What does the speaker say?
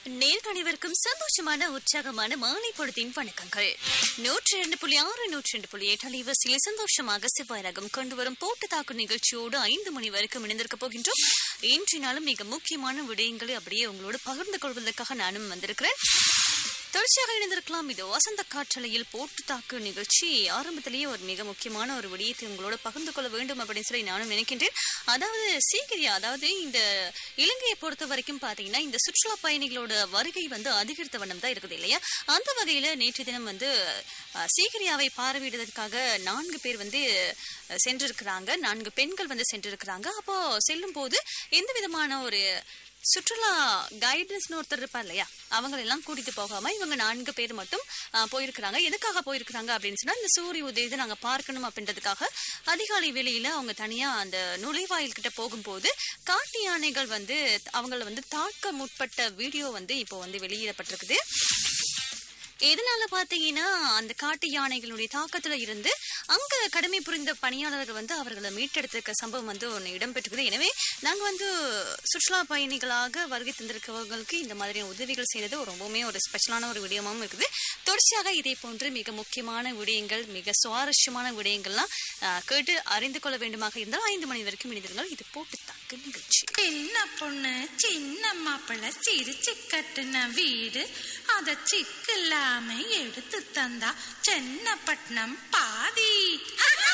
நேர்கள் அனைவருக்கும் சந்தோஷமான உற்சாகமான மாலை பொழுதின் வணக்கங்கள் நூற்றி இரண்டு புள்ளி ஆறு நூற்றி ரெண்டு புள்ளி எட்டு அலைவரிசையில் சந்தோஷமாக செவ்வாய் ரகம் கொண்டு வரும் போட்டு தாக்கு நிகழ்ச்சியோடு ஐந்து மணி வரைக்கும் இணைந்திருக்க போகின்றோம் இன்றைய நாளும் மிக முக்கியமான விடயங்களை அப்படியே உங்களோடு பகிர்ந்து கொள்வதற்காக நானும் வந்திருக்கிறேன் தொடர்ச்சியாக இணைந்திருக்கலாம் இது வசந்த காற்றலையில் போட்டு தாக்கு நிகழ்ச்சி ஆரம்பத்திலேயே ஒரு மிக முக்கியமான ஒரு விடயத்தை உங்களோட பகிர்ந்து கொள்ள வேண்டும் அப்படின்னு சொல்லி நானும் நினைக்கின்றேன் அதாவது சீக்கிரியா அதாவது இந்த இலங்கையை பொறுத்த வரைக்கும் பாத்தீங்கன்னா இந்த சுற்றுலா பயணிகளோட வருகை வந்து அதிகரித்த வண்ணம் தான் இருக்குது இல்லையா அந்த வகையில நேற்று தினம் வந்து அஹ், சீக்கிரியாவை பார்வையிடுவதற்காக நான்கு பேர் வந்து அஹ், சென்றிருக்கிறாங்க நான்கு பெண்கள் வந்து சென்றிருக்கிறாங்க அப்போ செல்லும் போது எந்த விதமான ஒரு சுற்றுலா கைடன்ஸ்னு ஒருத்தர் இருப்பா இல்லையா அவங்க எல்லாம் கூட்டிட்டு போகாம இவங்க நான்கு பேர் மட்டும் ஆ, போயிருக்கிறாங்க எதுக்காக போயிருக்கிறாங்க அப்படின்னு சொன்னா இந்த சூரிய உதயத்தை நாங்க பார்க்கணும் அப்படின்றதுக்காக அதிகாலை வேளையில அவங்க தனியா அந்த நுழைவாயில் கிட்ட போகும்போது காட்டு யானைகள் வந்து அவங்கள வந்து தாக்க முற்பட்ட வீடியோ வந்து இப்போ வந்து வெளியிடப்பட்டிருக்குது எதனால பாத்தீங்கன்னா அந்த காட்டு யானைகளுடைய தாக்கத்துல இருந்து அங்க கடமை புரிந்த பணியாளர்கள் வந்து அவர்களை மீட்டெடுத்திருக்க சம்பவம் வந்து ஒன்று இடம்பெற்றிருக்குது எனவே நாங்க வந்து சுற்றுலா பயணிகளாக வருகை தந்திருக்கவங்களுக்கு இந்த மாதிரியான உதவிகள் செய்யறது ரொம்பவுமே ஒரு ஸ்பெஷலான ஒரு விடயமாகவும் இருக்குது தொடர்ச்சியாக இதே போன்று மிக முக்கியமான விடயங்கள் மிக சுவாரஸ்யமான விடயங்கள்லாம் ஆஹ், கேட்டு அறிந்து கொள்ள வேண்டுமாக இருந்தால் ஐந்து மணி வரைக்கும் இணைந்திருங்கள் இது போட்டு தாக்கு நிகழ்ச்சி சின்ன பொண்ணு சின்ன மாப்பிள்ள சிரிச்சு கட்டுன வீடு அத சிக்கு இல்லாம எடுத்து தந்தா சென்னப்பட்டினம் பாதி